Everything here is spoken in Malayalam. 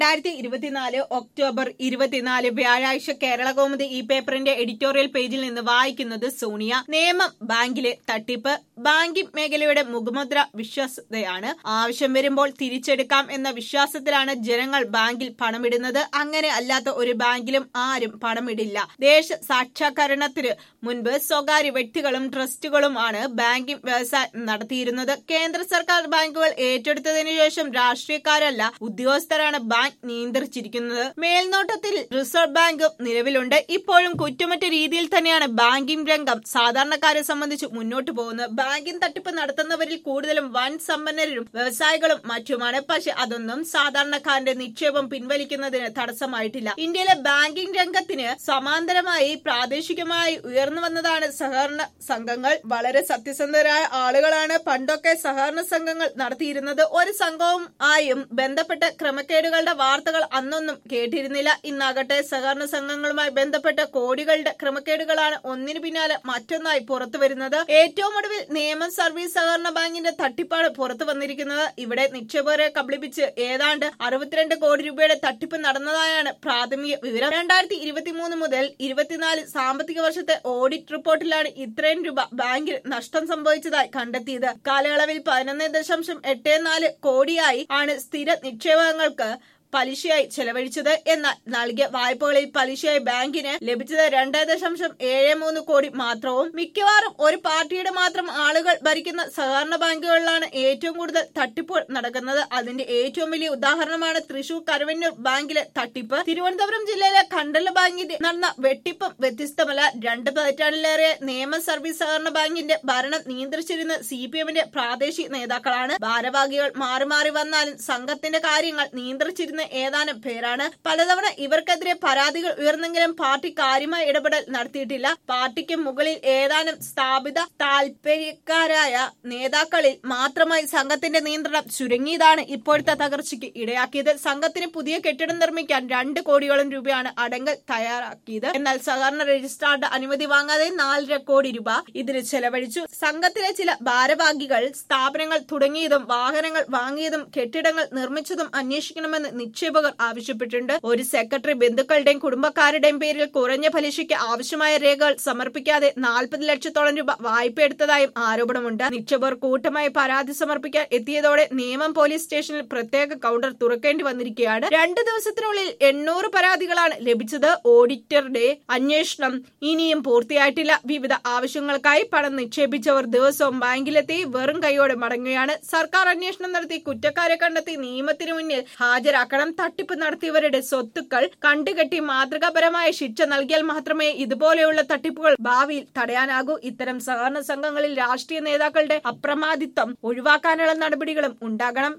രണ്ടായിരത്തി ഇരുപത്തിനാല് ഒക്ടോബർ ഇരുപത്തിനാല് വ്യാഴാഴ്ച കേരള കൗമുദി ഈ പേപ്പറിന്റെ എഡിറ്റോറിയൽ പേജിൽ നിന്ന് വായിക്കുന്നത് സോണിയ നിയമം ബാങ്കിലെ തട്ടിപ്പ് ബാങ്കിംഗ് മേഖലയുടെ മുഖമുദ്ര വിശ്വാസ്യതയാണ് ആവശ്യം വരുമ്പോൾ തിരിച്ചെടുക്കാം എന്ന വിശ്വാസത്തിലാണ് ജനങ്ങൾ ബാങ്കിൽ പണമിടുന്നത് അങ്ങനെ അല്ലാത്ത ഒരു ബാങ്കിലും ആരും പണമിടില്ല ദേശ സാക്ഷാത്കരണത്തിന് മുൻപ് സ്വകാര്യ വ്യക്തികളും ട്രസ്റ്റുകളുമാണ് ബാങ്കിംഗ് വ്യവസായം നടത്തിയിരുന്നത് കേന്ദ്ര സർക്കാർ ബാങ്കുകൾ ഏറ്റെടുത്തതിനു ശേഷം രാഷ്ട്രീയക്കാരല്ല ഉദ്യോഗസ്ഥരാണ് ബാങ്ക് നിയന്ത്രിച്ചിരിക്കുന്നത് മേൽനോട്ടത്തിൽ റിസർവ് ബാങ്ക് നിലവിലുണ്ട് ഇപ്പോഴും കുറ്റമറ്റ രീതിയിൽ തന്നെയാണ് ബാങ്കിംഗ് രംഗം സാധാരണക്കാരെ സംബന്ധിച്ച് മുന്നോട്ട് പോകുന്നത് ബാങ്കിംഗ് തട്ടിപ്പ് നടത്തുന്നവരിൽ കൂടുതലും വൻ സമ്പന്നരും വ്യവസായികളും മറ്റുമാണ് പക്ഷെ അതൊന്നും സാധാരണക്കാരന്റെ നിക്ഷേപം പിൻവലിക്കുന്നതിന് തടസ്സമായിട്ടില്ല ഇന്ത്യയിലെ ബാങ്കിംഗ് രംഗത്തിന് സമാന്തരമായി പ്രാദേശികമായി ഉയർന്നു വന്നതാണ് സഹകരണ സംഘങ്ങൾ വളരെ സത്യസന്ധരായ ആളുകളാണ് പണ്ടൊക്കെ സഹകരണ സംഘങ്ങൾ നടത്തിയിരുന്നത് ഒരു സംഘവും ആയും ബന്ധപ്പെട്ട ക്രമക്കേടുകളുടെ വാർത്തകൾ അന്നൊന്നും കേട്ടിരുന്നില്ല ഇന്നാകട്ടെ സഹകരണ സംഘങ്ങളുമായി ബന്ധപ്പെട്ട കോടികളുടെ ക്രമക്കേടുകളാണ് ഒന്നിനു പിന്നാലെ മറ്റൊന്നായി പുറത്തു വരുന്നത് ഏറ്റവും ഒടുവിൽ നിയമ സർവീസ് സഹകരണ ബാങ്കിന്റെ തട്ടിപ്പാണ് പുറത്തു വന്നിരിക്കുന്നത് ഇവിടെ നിക്ഷേപകരെ കബളിപ്പിച്ച് ഏതാണ്ട് അറുപത്തിരണ്ട് കോടി രൂപയുടെ തട്ടിപ്പ് നടന്നതായാണ് പ്രാഥമിക വിവരം രണ്ടായിരത്തി ഇരുപത്തിമൂന്ന് മുതൽ ഇരുപത്തിനാല് സാമ്പത്തിക വർഷത്തെ ഓഡിറ്റ് റിപ്പോർട്ടിലാണ് ഇത്രയും രൂപ ബാങ്കിൽ നഷ്ടം സംഭവിച്ചതായി കണ്ടെത്തിയത് കാലയളവിൽ പതിനൊന്ന് ദശാംശം എട്ട് നാല് കോടിയായി ആണ് സ്ഥിര നിക്ഷേപങ്ങൾക്ക് പലിശയായി ചെലവഴിച്ചത് എന്നാൽ നൽകിയ വായ്പകളിൽ പലിശയായി ബാങ്കിന് ലഭിച്ചത് രണ്ട് ദശാംശം ഏഴ് മൂന്ന് കോടി മാത്രവും മിക്കവാറും ഒരു പാർട്ടിയുടെ മാത്രം ആളുകൾ ഭരിക്കുന്ന സഹകരണ ബാങ്കുകളിലാണ് ഏറ്റവും കൂടുതൽ തട്ടിപ്പുകൾ നടക്കുന്നത് അതിന്റെ ഏറ്റവും വലിയ ഉദാഹരണമാണ് തൃശൂർ കരുവന്നൂർ ബാങ്കിലെ തട്ടിപ്പ് തിരുവനന്തപുരം ജില്ലയിലെ കണ്ടല ബാങ്കിന്റെ നടന്ന വെട്ടിപ്പും വ്യത്യസ്തമല്ല രണ്ട് പതിറ്റാണ്ടിലേറെ നിയമ സർവീസ് സഹകരണ ബാങ്കിന്റെ ഭരണം നിയന്ത്രിച്ചിരുന്ന സി പി എമ്മിന്റെ പ്രാദേശിക നേതാക്കളാണ് ഭാരവാഹികൾ മാറി മാറി വന്നാലും സംഘത്തിന്റെ കാര്യങ്ങൾ നിയന്ത്രിച്ചിരുന്ന ഏതാനും പേരാണ് പലതവണ ഇവർക്കെതിരെ പരാതികൾ ഉയർന്നെങ്കിലും പാർട്ടി കാര്യമായ ഇടപെടൽ നടത്തിയിട്ടില്ല പാർട്ടിക്ക് മുകളിൽ ഏതാനും സ്ഥാപിത താൽപര്യക്കാരായ നേതാക്കളിൽ മാത്രമായി സംഘത്തിന്റെ നിയന്ത്രണം ചുരുങ്ങിയതാണ് ഇപ്പോഴത്തെ തകർച്ചയ്ക്ക് ഇടയാക്കിയത് സംഘത്തിന് പുതിയ കെട്ടിടം നിർമ്മിക്കാൻ രണ്ട് കോടിയോളം രൂപയാണ് അടങ്കൽ തയ്യാറാക്കിയത് എന്നാൽ സഹകരണ രജിസ്ട്രാറുടെ അനുമതി വാങ്ങാതെ നാലര കോടി രൂപ ഇതിന് ചെലവഴിച്ചു സംഘത്തിലെ ചില ഭാരവാഹികൾ സ്ഥാപനങ്ങൾ തുടങ്ങിയതും വാഹനങ്ങൾ വാങ്ങിയതും കെട്ടിടങ്ങൾ നിർമ്മിച്ചതും അന്വേഷിക്കണമെന്ന് നിക്ഷേപകർ ആവശ്യപ്പെട്ടിട്ടുണ്ട് ഒരു സെക്രട്ടറി ബന്ധുക്കളുടെയും കുടുംബക്കാരുടെയും പേരിൽ കുറഞ്ഞ പലിശയ്ക്ക് ആവശ്യമായ രേഖകൾ സമർപ്പിക്കാതെ നാൽപ്പത് ലക്ഷത്തോളം രൂപ വായ്പ എടുത്തതായും ആരോപണമുണ്ട് നിക്ഷേപകർ കൂട്ടമായി പരാതി സമർപ്പിക്കാൻ എത്തിയതോടെ നിയമം പോലീസ് സ്റ്റേഷനിൽ പ്രത്യേക കൗണ്ടർ തുറക്കേണ്ടി വന്നിരിക്കുകയാണ് രണ്ട് ദിവസത്തിനുള്ളിൽ എണ്ണൂറ് പരാതികളാണ് ലഭിച്ചത് ഓഡിറ്ററുടെ അന്വേഷണം ഇനിയും പൂർത്തിയായിട്ടില്ല വിവിധ ആവശ്യങ്ങൾക്കായി പണം നിക്ഷേപിച്ചവർ ദിവസവും ബാങ്കിലെത്തി വെറും കൈയോടെ മടങ്ങുകയാണ് സർക്കാർ അന്വേഷണം നടത്തി കുറ്റക്കാരെ കണ്ടെത്തി നിയമത്തിന് മുന്നിൽ ഹാജരാക്കണം തട്ടിപ്പ് നടത്തിയവരുടെ സ്വത്തുക്കൾ കണ്ടുകെട്ടി മാതൃകാപരമായ ശിക്ഷ നൽകിയാൽ മാത്രമേ ഇതുപോലെയുള്ള തട്ടിപ്പുകൾ ഭാവിയിൽ തടയാനാകൂ ഇത്തരം സഹകരണ സംഘങ്ങളിൽ രാഷ്ട്രീയ നേതാക്കളുടെ അപ്രമാദിത്വം ഒഴിവാക്കാനുള്ള നടപടികളും ഉണ്ടാകണം